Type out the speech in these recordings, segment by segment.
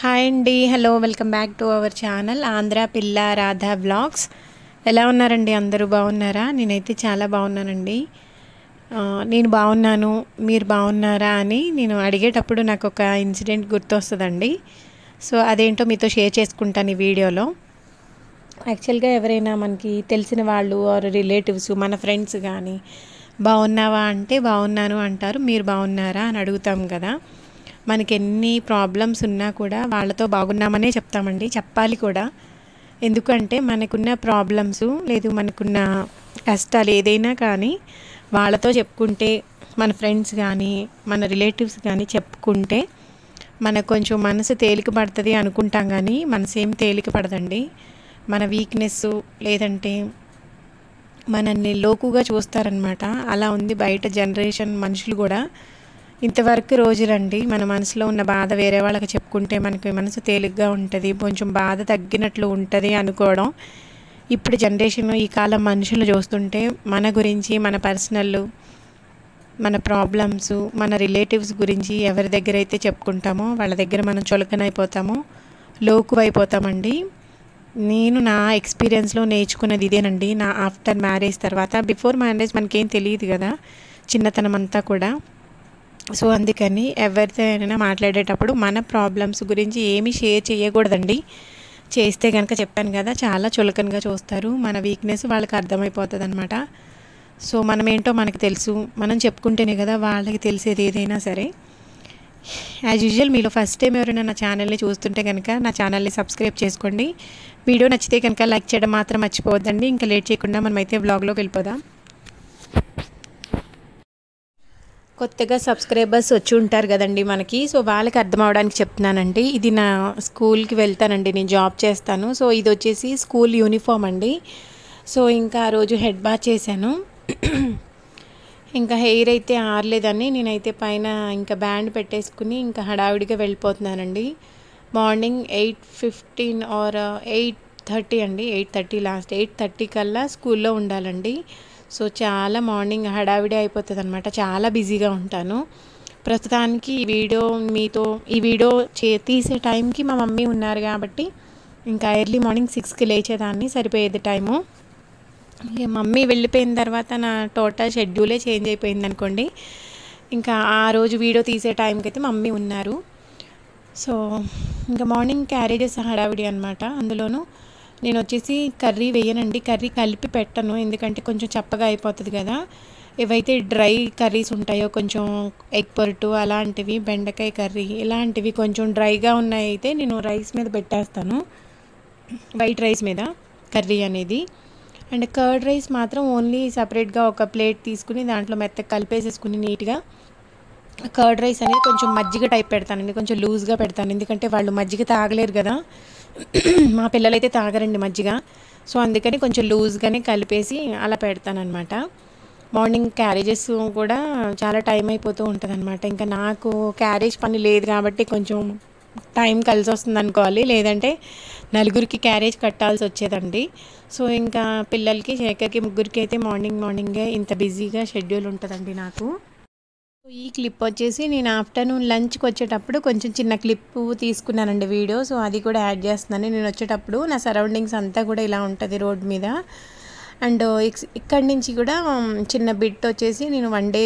hi అండి hello welcome back to our channel Andhra పిల్ల Radha blogs ఎలా ఉన్నారండి అందరూ బాగున్నారా నేనైతే చాలా బాగున్నానండి ఆ, నేను బాగున్నాను మీరు బాగున్నారా అని నేను అడిగేటప్పుడు నాకు ఒక ఇన్సిడెంట్ గుర్తొస్తుందండి సో అదేంటో మీతో షేర్ చేసుకుంటాను ఈ వీడియోలో యాక్చువల్గా ఎవరైనా మనకి తెలిసిన వాళ్ళు ఆర్ రిలేటివ్స్ మన ఫ్రెండ్స్ కానీ బాగున్నావా అంటే బాగున్నాను అంటారు మీరు బాగున్నారా అని అడుగుతాం కదా మనకి ఎన్ని ప్రాబ్లమ్స్ ఉన్నా కూడా వాళ్ళతో బాగున్నామనే చెప్తామండి చెప్పాలి కూడా ఎందుకంటే మనకున్న ప్రాబ్లమ్స్ లేదు మనకున్న కష్టాలు ఏదైనా కానీ వాళ్ళతో చెప్పుకుంటే మన ఫ్రెండ్స్ కానీ మన రిలేటివ్స్ కానీ చెప్పుకుంటే మనకు కొంచెం మనసు తేలిక పడుతుంది అనుకుంటాం కానీ మనసు ఏం తేలిక పడదండి మన వీక్నెస్ లేదంటే మనల్ని లోకుగా చూస్తారనమాట అలా ఉంది బయట జనరేషన్ మనుషులు కూడా ఇంతవరకు రోజులండి మన మనసులో ఉన్న బాధ వేరే వాళ్ళకి చెప్పుకుంటే మనకి మనసు తేలిగ్గా ఉంటుంది కొంచెం బాధ తగ్గినట్లు ఉంటుంది అనుకోవడం ఇప్పుడు జనరేషన్ ఈ కాలం మనుషులు చూస్తుంటే మన గురించి మన పర్సనల్ మన ప్రాబ్లమ్స్ మన రిలేటివ్స్ గురించి ఎవరి దగ్గర అయితే చెప్పుకుంటామో వాళ్ళ దగ్గర మనం చులకనైపోతామో లోకు అయిపోతామండి నేను నా ఎక్స్పీరియన్స్లో నేర్చుకున్నది ఇదేనండి నా ఆఫ్టర్ మ్యారేజ్ తర్వాత బిఫోర్ మ్యారేజ్ మనకేం తెలియదు కదా చిన్నతనం అంతా కూడా సో అందుకని ఎవరితో అయినా మాట్లాడేటప్పుడు మన ప్రాబ్లమ్స్ గురించి ఏమీ షేర్ చేయకూడదండి చేస్తే కనుక చెప్పాను కదా చాలా చులకనగా చూస్తారు మన వీక్నెస్ వాళ్ళకి అర్థమైపోతుంది అనమాట సో మనం ఏంటో మనకు తెలుసు మనం చెప్పుకుంటేనే కదా వాళ్ళకి తెలిసేది ఏదైనా సరే యాజ్ యూజువల్ మీలో ఫస్ట్ టైం ఎవరైనా నా ఛానల్ని చూస్తుంటే కనుక నా ఛానల్ని సబ్స్క్రైబ్ చేసుకోండి వీడియో నచ్చితే కనుక లైక్ చేయడం మాత్రం మర్చిపోవద్దండి ఇంకా లేట్ చేయకుండా మనమైతే బ్లాగ్లోకి వెళ్ళిపోదాం కొత్తగా సబ్స్క్రైబర్స్ వచ్చి ఉంటారు కదండి మనకి సో వాళ్ళకి అర్థం అవడానికి చెప్తున్నానండి ఇది నా స్కూల్కి వెళ్తానండి నేను జాబ్ చేస్తాను సో ఇది వచ్చేసి స్కూల్ యూనిఫామ్ అండి సో ఇంకా ఆ రోజు హెడ్ బాత్ చేశాను ఇంకా హెయిర్ అయితే ఆరలేదని నేనైతే పైన ఇంకా బ్యాండ్ పెట్టేసుకుని ఇంకా హడావిడిగా వెళ్ళిపోతున్నానండి morning eight fifteen or eight thirty అండి eight thirty last eight thirty కల్లా స్కూల్లో ఉండాలండి సో చాలా మార్నింగ్ హడావిడి అయిపోతుంది అనమాట చాలా బిజీగా ఉంటాను ప్రస్తుతానికి ఈ వీడియో మీతో ఈ వీడియో చే తీసే టైంకి మా మమ్మీ ఉన్నారు కాబట్టి ఇంకా ఎర్లీ మార్నింగ్ సిక్స్కి లేచేదాన్ని సరిపోయేది టైము ఇక మమ్మీ వెళ్ళిపోయిన తర్వాత నా టోటల్ షెడ్యూలే చేంజ్ అయిపోయింది అనుకోండి ఇంకా ఆ రోజు వీడియో తీసే టైంకి అయితే మమ్మీ ఉన్నారు సో ఇంకా మార్నింగ్ క్యారేజెస్ హడావిడి అనమాట అందులోనూ నేను వచ్చేసి కర్రీ వేయనండి కర్రీ కలిపి పెట్టను ఎందుకంటే కొంచెం చప్పగా అయిపోతుంది కదా ఏవైతే డ్రై కర్రీస్ ఉంటాయో కొంచెం ఎగ్ పొరటు అలాంటివి బెండకాయ కర్రీ ఇలాంటివి కొంచెం డ్రైగా ఉన్నాయి అయితే నేను రైస్ మీద పెట్టేస్తాను వైట్ రైస్ మీద కర్రీ అనేది అండ్ కర్డ్ రైస్ మాత్రం ఓన్లీ సపరేట్గా ఒక ప్లేట్ తీసుకుని దాంట్లో మెత్తగా కలిపేసేసుకుని నీట్గా కర్డ్ రైస్ అనేది కొంచెం మజ్జిగ టైప్ పెడతానండి కొంచెం లూజ్గా పెడతాను ఎందుకంటే వాళ్ళు మజ్జిగ తాగలేరు కదా మా పిల్లలైతే తాగరండి మజ్జిగ సో అందుకని కొంచెం లూజ్గానే కలిపేసి అలా పెడతానమాట మార్నింగ్ క్యారేజెస్ కూడా చాలా టైం అయిపోతూ ఉంటుంది అనమాట ఇంకా నాకు క్యారేజ్ పని లేదు కాబట్టి కొంచెం టైం కలిసి వస్తుంది అనుకోవాలి లేదంటే నలుగురికి క్యారేజ్ కట్టాల్సి వచ్చేదండి సో ఇంకా పిల్లలకి శేఖర్కి ముగ్గురికి అయితే మార్నింగ్ మార్నింగే ఇంత బిజీగా షెడ్యూల్ ఉంటుందండి నాకు ఈ క్లిప్ వచ్చేసి నేను ఆఫ్టర్నూన్ లంచ్కి వచ్చేటప్పుడు కొంచెం చిన్న క్లిప్ తీసుకున్నానండి వీడియో సో అది కూడా యాడ్ చేస్తున్నాను నేను వచ్చేటప్పుడు నా సరౌండింగ్స్ అంతా కూడా ఇలా ఉంటుంది రోడ్ మీద అండ్ ఇక్కడి నుంచి కూడా చిన్న బిట్ వచ్చేసి నేను వన్ డే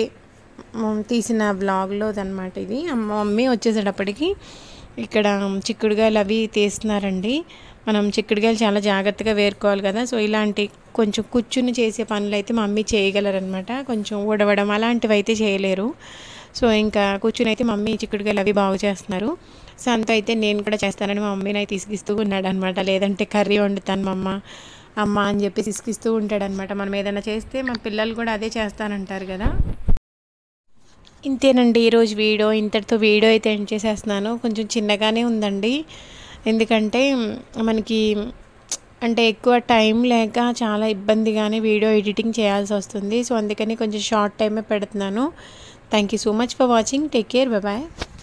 తీసిన బ్లాగ్లో అనమాట ఇది మా మమ్మీ వచ్చేసేటప్పటికి ఇక్కడ చిక్కుడుగాయలు అవి తీస్తున్నారండి మనం చిక్కుడుగాయలు చాలా జాగ్రత్తగా వేరుకోవాలి కదా సో ఇలాంటి కొంచెం కూర్చుని చేసే పనులు అయితే మా మమ్మీ చేయగలరనమాట కొంచెం ఊడవడం అలాంటివి అయితే చేయలేరు సో ఇంకా కూర్చుని అయితే మమ్మీ చిక్కుడుగాయలు అవి బాగు చేస్తున్నారు సో అంత అయితే నేను కూడా చేస్తానని మా మమ్మీని అయితే ఇసుగిస్తూ ఉన్నాడు అనమాట లేదంటే కర్రీ వండుతాను మా అమ్మ అమ్మ అని చెప్పి ఇసుకిస్తూ ఉంటాడనమాట మనం ఏదైనా చేస్తే మా పిల్లలు కూడా అదే చేస్తానంటారు కదా ఇంతేనండి ఈరోజు వీడియో ఇంతటితో వీడియో అయితే ఎండ్ చేసేస్తున్నాను కొంచెం చిన్నగానే ఉందండి ఎందుకంటే మనకి అంటే ఎక్కువ టైం లేక చాలా ఇబ్బందిగానే వీడియో ఎడిటింగ్ చేయాల్సి వస్తుంది సో అందుకని కొంచెం షార్ట్ టైమే పెడుతున్నాను thank you so much for watching take care bye